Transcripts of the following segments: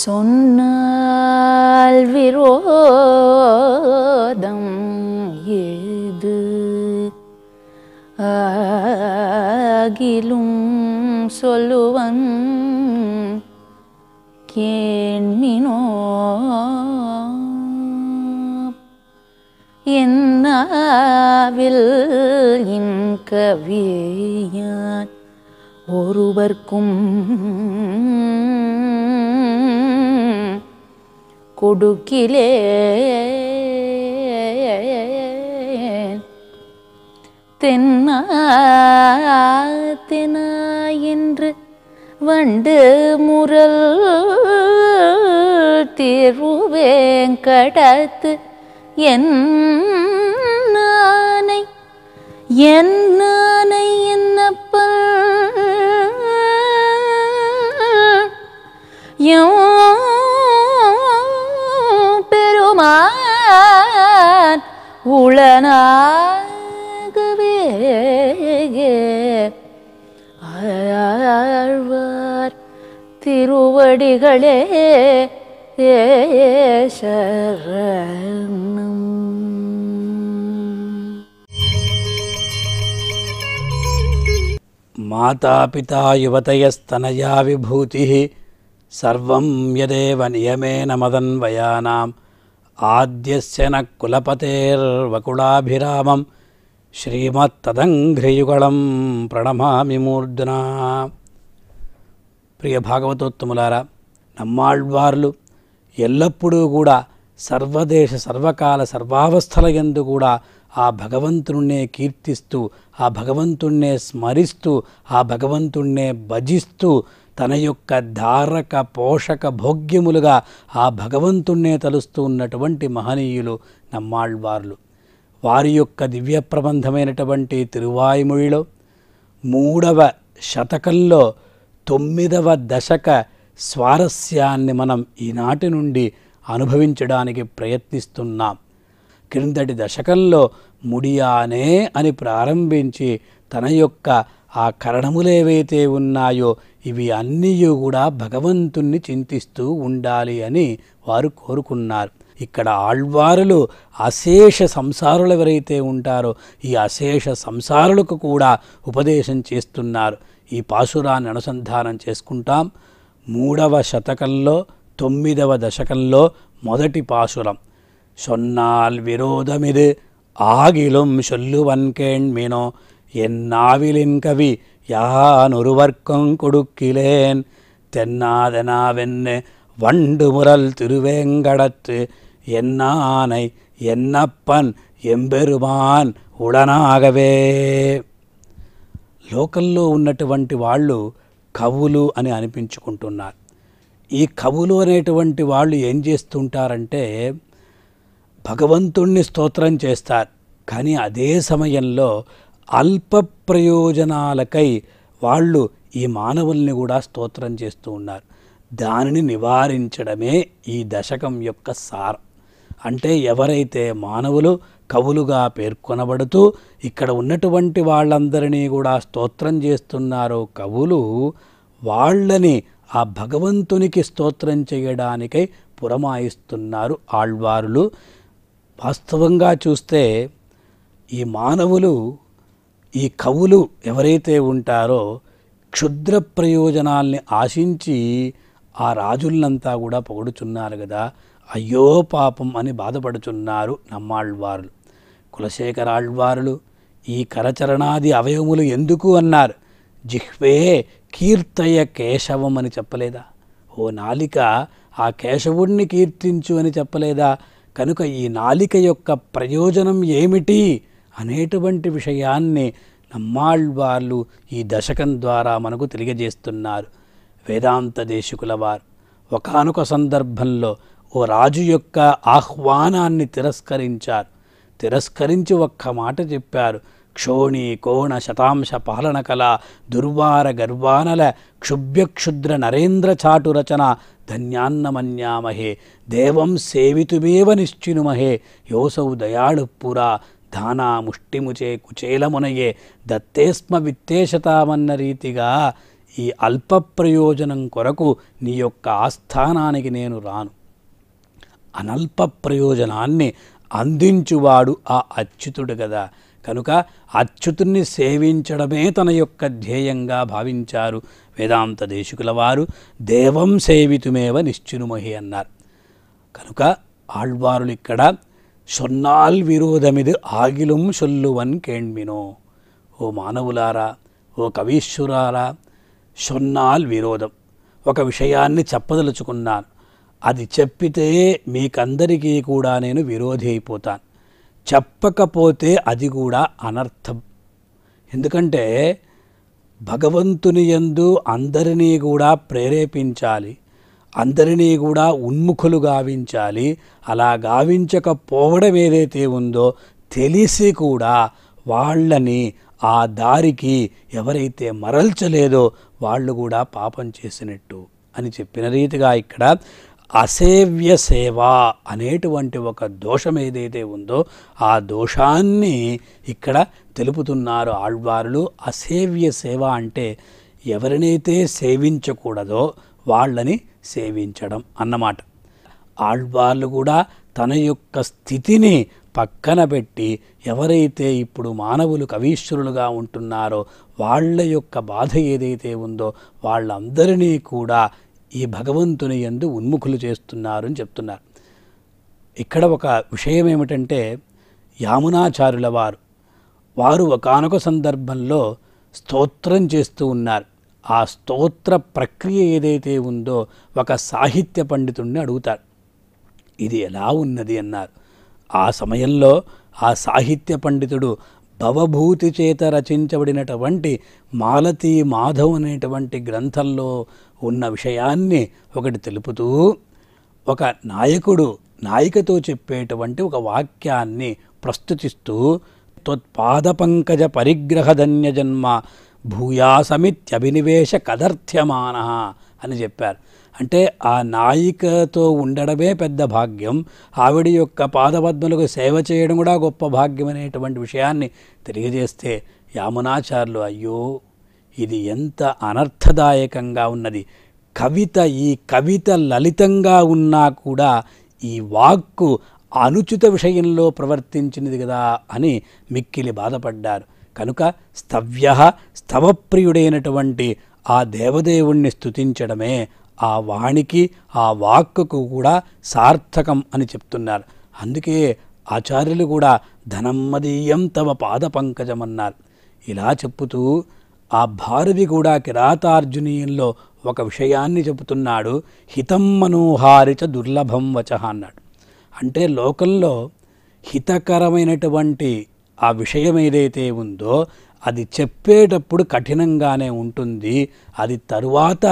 சொன்னால் விரோதம் ஏது ஆகிலும் சொல்லுவன் கேண்மினோ என்னாவில் இன்கவியான் ஒருவர்க்கும் கொடுக்கிலேன் தென்னா தெனா என்று வண்டு முரல் திருவேங்கடத்து என் நானை என் நானை என்னப்பன் பெருமான் உளனாகவே ஆழ்வார் திருவடிகளே சரணம் మాతాపితా యువతయస్తనయా విభూతి సర్వం యదేవ నియమేన మదన్వయానాం ఆద్యస్య న కులపతేర్వకుళాభిరామం శ్రీమత్తదంఘ్రియుగళం ప్రణమామి మూర్ధనా ప్రియ భాగవతోత్తములారా నమ్మాళ్వార్లు ఎల్లప్పుడూ కూడా సర్వదేశ సర్వకాల సర్వావస్థల యందు కూడా ఆ భగవంతుణ్ణే కీర్తిస్తూ ఆ భగవంతుణ్ణే స్మరిస్తూ ఆ భగవంతుణ్ణే భజిస్తూ తన యొక్క ధారక పోషక భోగ్యములుగా ఆ భగవంతుణ్ణే తలుస్తూ ఉన్నటువంటి మహనీయులు నమ్మాళ్వార్లు వారి యొక్క దివ్య ప్రబంధమైనటువంటి తిరువాయుమొழிలో మూడవ శతకంలో తొమ్మిదవ దశక స్వారస్యాన్ని మనం ఈనాటి నుండి అనుభవించడానికి ప్రయత్నిస్తున్నాం క్రిందటి దశకంలో ముడియానే అని ప్రారంభించి తన యొక్క ఆ కరణములేవైతే ఉన్నాయో ఇవి అన్నీ కూడా భగవంతుణ్ణి చింతిస్తూ ఉండాలి అని వారు కోరుకున్నారు ఇక్కడ ఆళ్వారులు అశేష సంసారులు ఎవరైతే ఉంటారో ఈ అశేష సంసారులకు కూడా ఉపదేశం చేస్తున్నారు ఈ పాశురాన్ని అనుసంధానం చేసుకుంటాం మూడవ శతకంలో తొమ్మిదవ దశకంలో మొదటి పాశురం சொன்னால் விரோதமிது ஆகிலும் சொல்லுவன் கேண்மினோ என் நாவிலின் கவி யான் ஒருவர்க்கும் கொடுக்கிலேன் தென்னாதெனாவென்னு வண்டு முரல் திருவேங்கடத்து என்னானை என்னப்பன் எம்பெருமான் ఉడనాగవే లోకంలో ఉన్నటువంటి వాళ్ళు కవులు అని అనిపించుకుంటున్నారు ఈ కవులు అనేటువంటి వాళ్ళు ఏం చేస్తుంటారంటే భగవంతుణ్ణి స్తోత్రం చేస్తారు కానీ అదే సమయంలో అల్ప ప్రయోజనాలకై వాళ్ళు ఈ మానవుల్ని కూడా స్తోత్రం చేస్తూ ఉన్నారు దానిని నివారించడమే ఈ దశకం యొక్క సారం అంటే ఎవరైతే మానవులు కవులుగా పేర్కొనబడుతూ ఇక్కడ ఉన్నటువంటి వాళ్ళందరినీ కూడా స్తోత్రం చేస్తున్నారో కవులు వాళ్ళని ఆ భగవంతునికి స్తోత్రం చేయడానికై పురమాయిస్తున్నారు ఆళ్వారులు వాస్తవంగా చూస్తే ఈ మానవులు ఈ కవులు ఎవరైతే ఉంటారో క్షుద్ర ప్రయోజనాల్ని ఆశించి ఆ రాజులంతా కూడా పొగుడుచున్నారు కదా అయ్యో పాపం అని బాధపడుచున్నారు నమ్మాళ్వారులు కులశేఖరాళ్వారులు ఈ కరచరణాది అవయవములు ఎందుకు అన్నారు జిహ్వే కీర్తయ కేశవం అని చెప్పలేదా ఓ నాలిక ఆ కేశవుణ్ణి కీర్తించు అని చెప్పలేదా కనుక ఈ నాలిక యొక్క ప్రయోజనం ఏమిటి అనేటువంటి విషయాన్ని నమ్మాళ్వార్లు ఈ దశకం ద్వారా మనకు తెలియజేస్తున్నారు వేదాంత దేశికుల వారు ఒకానొక సందర్భంలో ఓ రాజు యొక్క ఆహ్వానాన్ని తిరస్కరించారు తిరస్కరించి ఒక్క మాట చెప్పారు క్షోణి కోణ శతాంశ పాలన కళ దుర్వార గర్వానల క్షుభ్యక్షుద్ర నరేంద్ర చాటు రచన ధన్యాన్నమన్యామహే దేవం సేవితుమేవ నిశ్చినుమహే యోసౌ దయాళు పురా ధానా ముష్టిముచే కుచేలమునయే దత్తేస్మ విత్తేశతామన్న రీతిగా ఈ అల్ప ప్రయోజనం కొరకు నీ యొక్క ఆస్థానానికి నేను రాను అనల్ప ప్రయోజనాన్ని అందించువాడు ఆ అచ్యుతుడు కదా కనుక అచ్యుతుణ్ణి సేవించడమే తన యొక్క ధ్యేయంగా భావించారు వేదాంత దేశికుల వారు దేవం సేవితుమేవ నిశ్చినుమహి అన్నారు కనుక ఆళ్వారులు ఇక్కడ సొన్నాల్ విరోధమిది ఆగిలుం సొల్లువన్ కేణ్మినో ఓ మానవులారా ఓ కవీశ్వరారా సొన్నాల్ విరోధం ఒక విషయాన్ని చెప్పదలుచుకున్నాను అది చెప్పితే మీకందరికీ కూడా నేను విరోధి అయిపోతాను చెప్పకపోతే అది కూడా అనర్థం ఎందుకంటే భగవంతుని యందు అందరినీ కూడా ప్రేరేపించాలి అందరినీ కూడా ఉన్ముఖులు గావించాలి అలా గావించకపోవడం ఏదైతే ఉందో తెలిసి కూడా వాళ్ళని ఆ దారికి ఎవరైతే మరల్చలేదో వాళ్ళు కూడా పాపం చేసినట్టు అని చెప్పిన రీతిగా ఇక్కడ అసేవ్య సేవ అనేటువంటి ఒక దోషం ఏదైతే ఉందో ఆ దోషాన్ని ఇక్కడ తెలుపుతున్నారు ఆళ్వారులు అసేవ్య సేవ అంటే ఎవరినైతే సేవించకూడదో వాళ్ళని సేవించడం అన్నమాట ఆళ్వార్లు కూడా తన యొక్క స్థితిని పక్కన పెట్టి ఎవరైతే ఇప్పుడు మానవులు కవీశ్వరులుగా ఉంటున్నారో వాళ్ళ యొక్క బాధ ఏదైతే ఉందో వాళ్ళందరినీ కూడా ఈ భగవంతుని యందు ఉన్ముఖులు చేస్తున్నారు అని చెప్తున్నారు ఇక్కడ ఒక విషయం ఏమిటంటే యామునాచార్యుల వారు వారు ఒకానొక సందర్భంలో స్తోత్రం చేస్తూ ఉన్నారు ఆ స్తోత్ర ప్రక్రియ ఏదైతే ఉందో ఒక సాహిత్య పండితుడిని అడుగుతారు ఇది ఎలా ఉన్నది అన్నారు ఆ సమయంలో ఆ సాహిత్య పండితుడు భవభూతి చేత రచించబడినటువంటి మాలతీ మాధవ్ అనేటువంటి గ్రంథంలో ఉన్న విషయాన్ని ఒకటి తెలుపుతూ ఒక నాయకుడు నాయికతో చెప్పేటువంటి ఒక వాక్యాన్ని ప్రస్తుతిస్తూ త్వత్పాద పంకజ పరిగ్రహధన్య జన్మ భూయాసమిత్యభినివేశ కదర్థ్యమాన అని చెప్పారు అంటే ఆ నాయికతో ఉండడమే పెద్ద భాగ్యం ఆవిడ యొక్క పాదపద్మలకు సేవ చేయడం కూడా గొప్ప భాగ్యం అనేటువంటి విషయాన్ని తెలియజేస్తే యామునాచార్యులు అయ్యో ఇది ఎంత అనర్థదాయకంగా ఉన్నది కవిత ఈ కవిత లలితంగా ఉన్నా కూడా ఈ వాక్కు అనుచిత విషయంలో ప్రవర్తించినది కదా అని మిక్కిలి బాధపడ్డారు కనుక స్తవ్య స్తవప్రియుడైనటువంటి ఆ దేవదేవుణ్ణి స్తుతించడమే ఆ వాణికి ఆ వాక్కుకు కూడా సార్థకం అని చెప్తున్నారు అందుకే ఆచార్యులు కూడా ధనమ్మదీయం తవ పాద పంకజమన్నారు ఇలా చెప్పుతూ ఆ భారతి కూడా కిరాతార్జునీయంలో ఒక విషయాన్ని చెబుతున్నాడు హితం మనోహారిచ దుర్లభం వచ అన్నాడు అంటే లోకంలో హితకరమైనటువంటి ఆ విషయం ఏదైతే ఉందో అది చెప్పేటప్పుడు కఠినంగానే ఉంటుంది అది తరువాత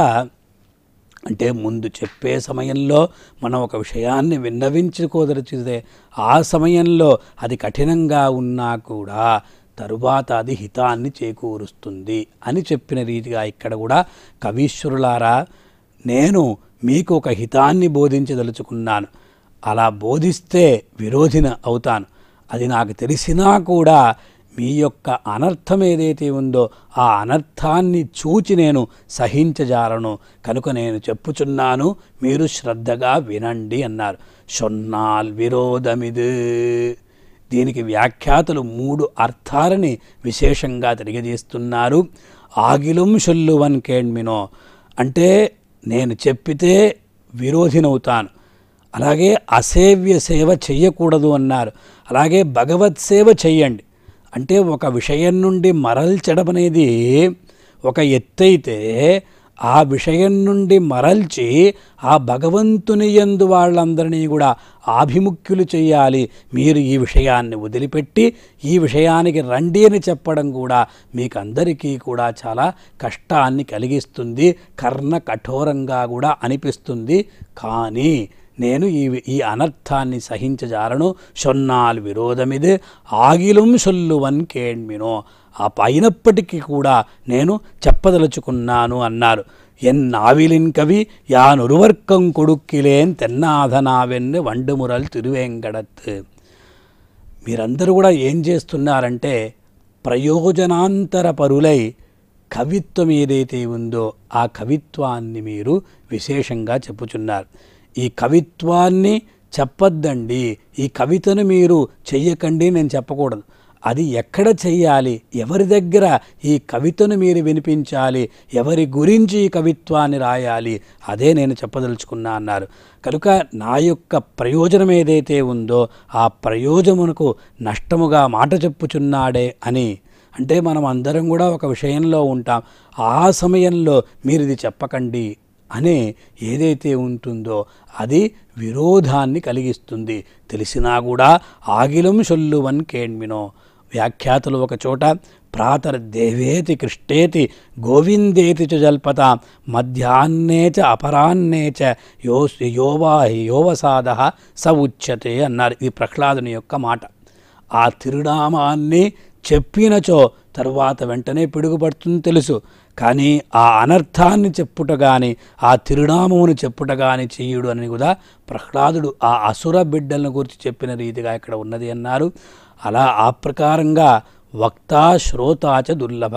అంటే ముందు చెప్పే సమయంలో మనం ఒక విషయాన్ని విన్నవించుకోదలిచితే ఆ సమయంలో అది కఠినంగా ఉన్నా కూడా తరువాత అది హితాన్ని చేకూరుస్తుంది అని చెప్పిన రీతిగా ఇక్కడ కూడా కవీశ్వరులారా నేను మీకు ఒక హితాన్ని బోధించదలుచుకున్నాను అలా బోధిస్తే విరోధిన అవుతాను అది నాకు తెలిసినా కూడా మీ యొక్క అనర్థం ఏదైతే ఉందో ఆ అనర్థాన్ని చూచి నేను సహించజాలను కనుక నేను చెప్పుచున్నాను మీరు శ్రద్ధగా వినండి అన్నారు షొన్నాల్ విరోధమిది దీనికి వ్యాఖ్యాతలు మూడు అర్థాలని విశేషంగా తెలియజేస్తున్నారు ఆగిలుం షొల్లువన్ కేణ్మినో అంటే నేను చెప్పితే విరోధినవుతాను అలాగే అసేవ్య సేవ చెయ్యకూడదు అన్నారు అలాగే భగవత్ సేవ చెయ్యండి అంటే ఒక విషయం నుండి మరల్చడం అనేది ఒక ఎత్తైతే ఆ విషయం నుండి మరల్చి ఆ భగవంతుని యందు వాళ్ళందరినీ కూడా ఆభిముఖ్యులు చేయాలి మీరు ఈ విషయాన్ని వదిలిపెట్టి ఈ విషయానికి రండి అని చెప్పడం కూడా మీకు అందరికీ కూడా చాలా కష్టాన్ని కలిగిస్తుంది కర్ణ కఠోరంగా కూడా అనిపిస్తుంది కానీ నేను ఈ ఈ అనర్థాన్ని సహించజాలను సొన్నాల్ విరోధమిది ఆగిలుం సొల్లువన్ కేణ్మినో ఆ పైనప్పటికీ కూడా నేను చెప్పదలుచుకున్నాను అన్నారు ఎన్నావిలిన్ కవి యానొరువర్కం కొడుక్కిలేన్ తెన్నాథనావెన్ను వండుమురల్ తిరువేంకడత్ మీరందరూ కూడా ఏం చేస్తున్నారంటే ప్రయోజనాంతర పరులై కవిత్వం ఏదైతే ఉందో ఆ కవిత్వాన్ని మీరు విశేషంగా చెప్పుచున్నారు ఈ కవిత్వాన్ని చెప్పొద్దండి ఈ కవితను మీరు చెయ్యకండి నేను చెప్పకూడదు అది ఎక్కడ చెయ్యాలి ఎవరి దగ్గర ఈ కవితను మీరు వినిపించాలి ఎవరి గురించి ఈ కవిత్వాన్ని రాయాలి అదే నేను చెప్పదలుచుకున్నా అన్నారు కనుక నా యొక్క ప్రయోజనం ఏదైతే ఉందో ఆ ప్రయోజనమునకు నష్టముగా మాట చెప్పుచున్నాడే అని అంటే మనం అందరం కూడా ఒక విషయంలో ఉంటాం ఆ సమయంలో మీరు ఇది చెప్పకండి అనే ఏదైతే ఉంటుందో అది విరోధాన్ని కలిగిస్తుంది తెలిసినా కూడా ఆగిలం సొల్లువన్ కేణ్మినో వ్యాఖ్యాతలు ఒక చోట ప్రాతర్దేవేతి కృష్టేతి గోవిందేతి చ జల్పత మధ్యాహ్నే చ అపరాహ్నే చ యో యోవా యోవసాద స ఉచ్యతే అన్నారు ఇది ప్రహ్లాదుని యొక్క మాట ఆ తిరునామాన్ని చెప్పినచో తర్వాత వెంటనే పిడుగుపడుతుంది తెలుసు కానీ ఆ అనర్థాన్ని చెప్పుట గాని ఆ తిరునామమును చెప్పుట గాని చెయ్యుడు అని కూడా ప్రహ్లాదుడు ఆ అసుర బిడ్డలను గురించి చెప్పిన రీతిగా ఇక్కడ ఉన్నది అన్నారు అలా ఆ ప్రకారంగా వక్త శ్రోతాచ దుర్లభ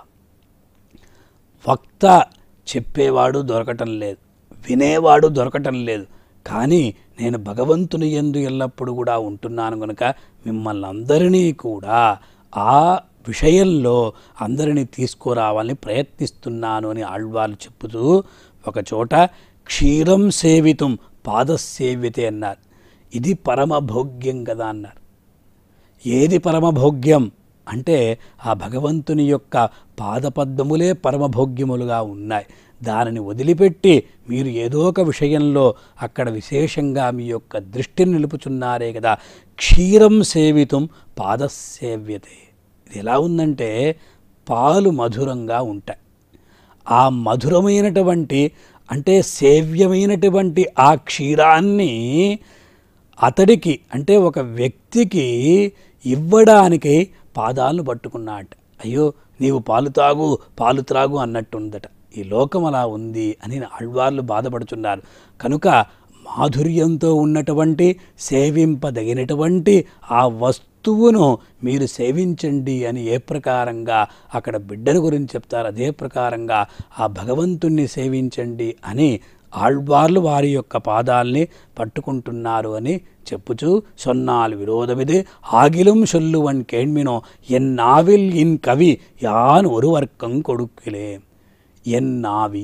వక్త చెప్పేవాడు దొరకటం లేదు వినేవాడు దొరకటం లేదు కానీ నేను భగవంతుని ఎందు ఎల్లప్పుడూ కూడా ఉంటున్నాను కనుక మిమ్మల్ని అందరినీ కూడా ఆ విషయంలో అందరినీ తీసుకురావాలని ప్రయత్నిస్తున్నాను అని ఆళ్వాళ్ళు చెప్పుతూ ఒకచోట క్షీరం సేవితం పాదసేవ్యతే అన్నారు ఇది పరమభోగ్యం కదా అన్నారు ఏది పరమభోగ్యం అంటే ఆ భగవంతుని యొక్క పాదపద్మములే పరమభోగ్యములుగా ఉన్నాయి దానిని వదిలిపెట్టి మీరు ఏదో ఒక విషయంలో అక్కడ విశేషంగా మీ యొక్క దృష్టిని నిలుపుచున్నారే కదా క్షీరం సేవితం పాదసేవ్యతే ఇది ఎలా ఉందంటే పాలు మధురంగా ఉంటాయి ఆ మధురమైనటువంటి అంటే సేవ్యమైనటువంటి ఆ క్షీరాన్ని అతడికి అంటే ఒక వ్యక్తికి ఇవ్వడానికి పాదాలను పట్టుకున్నాట అయ్యో నీవు పాలు తాగు పాలు త్రాగు అన్నట్టుందట ఈ లోకం అలా ఉంది అని ఆళ్వార్లు బాధపడుతున్నారు కనుక మాధుర్యంతో ఉన్నటువంటి సేవింపదగినటువంటి ఆ వస్తువును మీరు సేవించండి అని ఏ ప్రకారంగా అక్కడ బిడ్డల గురించి చెప్తారు అదే ప్రకారంగా ఆ భగవంతుణ్ణి సేవించండి అని ఆళ్వార్లు వారి యొక్క పాదాల్ని పట్టుకుంటున్నారు అని చెప్పుచు సొన్నాలు విరోధమిది ఆగిలం సొల్లువన్ కేణ్మినో ఎన్నావిల్ ఇన్ కవి యాన్ ఒరువర్కం కొడుక్కిలే ఎన్నావి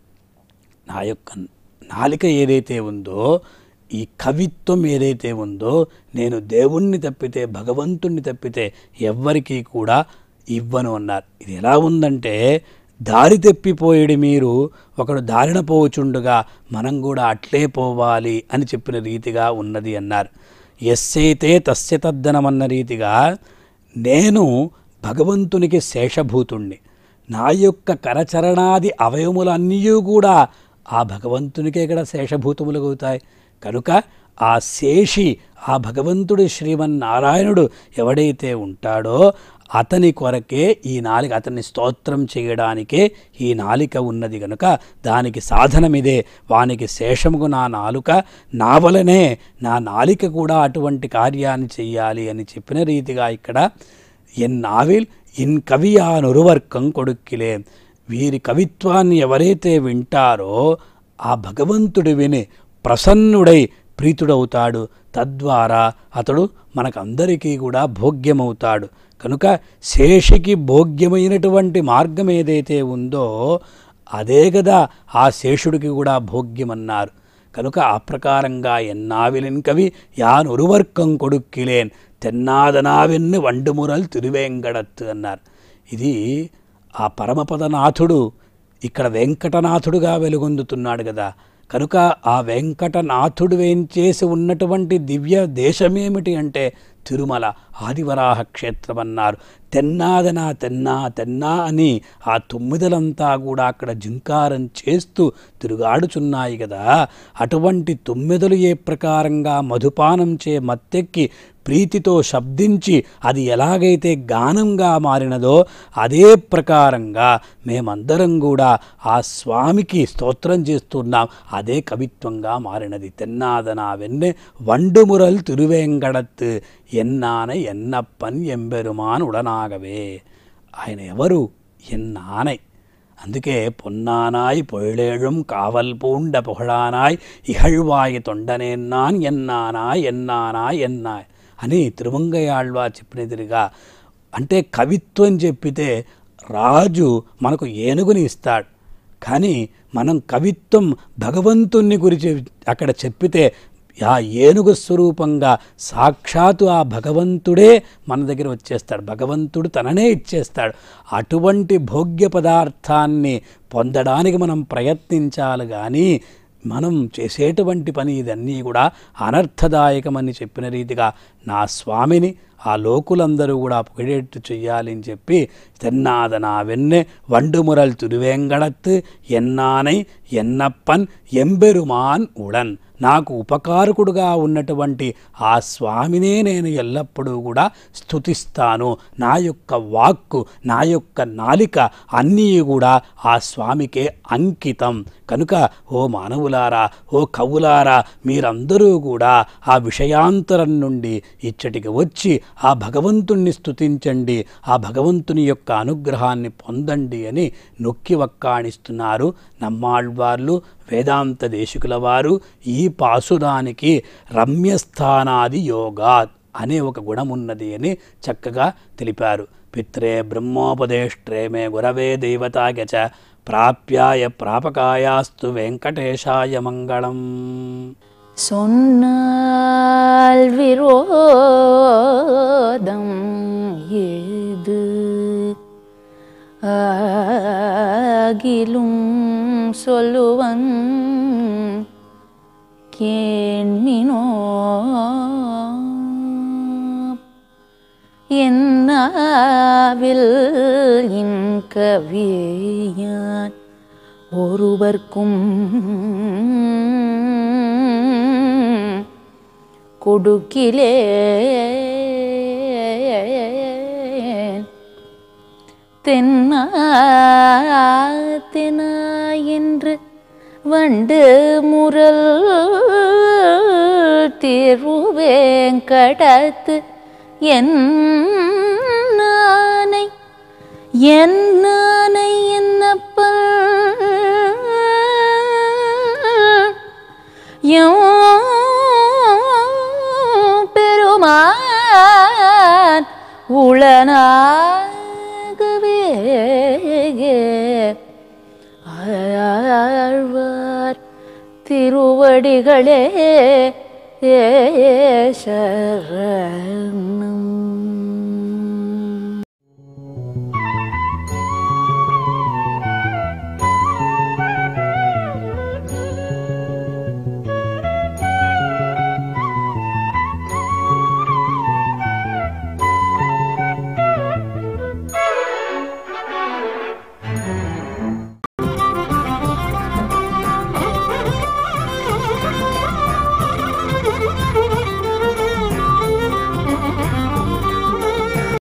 నా యొక్క నాలిక ఏదైతే ఉందో ఈ కవిత్వం ఏదైతే ఉందో నేను దేవుణ్ణి తప్పితే భగవంతుణ్ణి తప్పితే ఎవ్వరికీ కూడా ఇవ్వను అన్నారు ఇది ఎలా ఉందంటే దారి తప్పిపోయేది మీరు ఒకడు దారిన పోవచుండగా మనం కూడా అట్లే పోవాలి అని చెప్పిన రీతిగా ఉన్నది అన్నారు ఎస్సైతే తస్య తద్దనమన్న రీతిగా నేను భగవంతునికి శేషభూతుణ్ణి నా యొక్క కరచరణాది అవయములన్నీ కూడా ఆ భగవంతునికే ఇక్కడ శేషభూతములవుతాయి కనుక ఆ శేషి ఆ భగవంతుడు శ్రీమన్నారాయణుడు ఎవడైతే ఉంటాడో అతని కొరకే ఈ నాలిక అతన్ని స్తోత్రం చేయడానికే ఈ నాలిక ఉన్నది కనుక దానికి సాధనమిదే వానికి శేషముగు నా నాలుక నా వలనే నా నాలిక కూడా అటువంటి కార్యాన్ని చెయ్యాలి అని చెప్పిన రీతిగా ఇక్కడ ఎన్ నావిల్ ఇన్ కవియానొరువర్కం కొడుక్కిలే వీరి కవిత్వాన్ని ఎవరైతే వింటారో ఆ భగవంతుడు విని ప్రసన్నుడై ప్రీతుడవుతాడు తద్వారా అతడు మనకందరికీ కూడా భోగ్యమవుతాడు కనుక శేషికి భోగ్యమైనటువంటి మార్గం ఏదైతే ఉందో అదే కదా ఆ శేషుడికి కూడా భోగ్యమన్నారు కనుక ఆ ప్రకారంగా ఎన్నావిలిన్ కవి యాన్ ఒరువర్కం కొడుక్కిలేన్ తెన్నాదనావెన్ను వండుమురల్ తిరువేంగడత్ అన్నారు ఇది ఆ పరమపదనాథుడు ఇక్కడ వెంకటనాథుడుగా వెలుగొందుతున్నాడు కదా కనుక ఆ వెంకటనాథుడు వేంచేసి ఉన్నటువంటి దివ్య దేశమేమిటి అంటే తిరుమల ఆదివరాహ క్షేత్రం అన్నారు తెన్నాదన తెన్నా తెన్నా అని ఆ తొమ్మిదలంతా కూడా అక్కడ జింకారం చేస్తూ తిరుగాడుచున్నాయి కదా అటువంటి తొమ్మిదలు ఏ ప్రకారంగా మధుపానం చే మత్తెక్కి ప్రీతితో శబ్దించి అది ఎలాగైతే గానంగా మారినదో అదే ప్రకారంగా మేమందరం కూడా ఆ స్వామికి స్తోత్రం చేస్తున్నాం అదే కవిత్వంగా మారినది తెన్నాదన వెన్నె వండుమురల్ తిరువేంగడత్ ఎన్నాన ఎన్నప్పన్ ఎంబెరుమాన్ ఉడనాగవే ఆయన ఎవరు என் ஆணை అందుకే పొన్నానాయ్ పొయిళేళుం కావల్ పూండ పుహళానాయ్ ఇహళ్వాయి తొండనేన్నాన్ ఎన్నానాయ్ ఎన్నానాయ్ ఎన్నాయ్ అని తిరుమంగయాళ్వా చెప్పినదిగా అంటే కవిత్వం చెప్పితే రాజు మనకు ఏనుగుని ఇస్తాడు కానీ మనం కవిత్వం భగవంతుణ్ణి గురించి అక్కడ చెప్పితే ఆ ఏనుగు స్వరూపంగా సాక్షాత్తు ఆ భగవంతుడే మన దగ్గర వచ్చేస్తాడు భగవంతుడు తననే ఇచ్చేస్తాడు అటువంటి భోగ్య పదార్థాన్ని పొందడానికి మనం ప్రయత్నించాలి కానీ మనం చేసేటువంటి పని ఇదన్నీ కూడా అనర్థదాయకమని చెప్పిన రీతిగా నా స్వామిని ఆ లోకులందరూ కూడా పొగిడేట్టు చెయ్యాలి అని చెప్పి తెన్నాదనా వెన్నె వండుమురల్ తిరువేంగడత్తు ఎన్నానై ఎన్నప్పన్ ఎంబెరుమాన్ ఉడన్ నాకు ఉపకారకుడుగా ఉన్నటువంటి ఆ స్వామినే నేను ఎల్లప్పుడూ కూడా స్తుతిస్తాను నా యొక్క వాక్కు నా యొక్క నాలిక అన్నీ కూడా ఆ స్వామికే అంకితం కనుక ఓ మానవులారా ఓ కవులారా మీరందరూ కూడా ఆ విషయాంతరం నుండి ఇచ్చటికి వచ్చి ఆ భగవంతుణ్ణి స్తుతించండి ఆ భగవంతుని యొక్క అనుగ్రహాన్ని పొందండి అని నొక్కి వక్కాణిస్తున్నారు నమ్మాళ్వార్లు వేదాంత దేశికుల వారు ఈ పాసురానికి రమ్యస్థానాది యోగాత్ అనే ఒక గుణమున్నది అని చక్కగా తెలిపారు పిత్రే బ్రహ్మోపదేష్ట్రే మే గురవే దైవతాయ చ ప్రాప్యాయ ప్రాపకాయాస్తు వెంకటేశాయ మంగళం சொன்னால் விரோதம் ஏது ஆகிலும் சொல்லுவன் கேண்மினோ என்னாவில் இன்கவியான் ஒருவர்க்கும் கொடுக்கிலேன் தென்னா தெனா என்று வண்டு முரல் திருவேங்கடத்து என் நானை என் நானை என்னப்பா பெருமான் உளனாகவே ஆழ்வார் திருவடிகளே சரணம்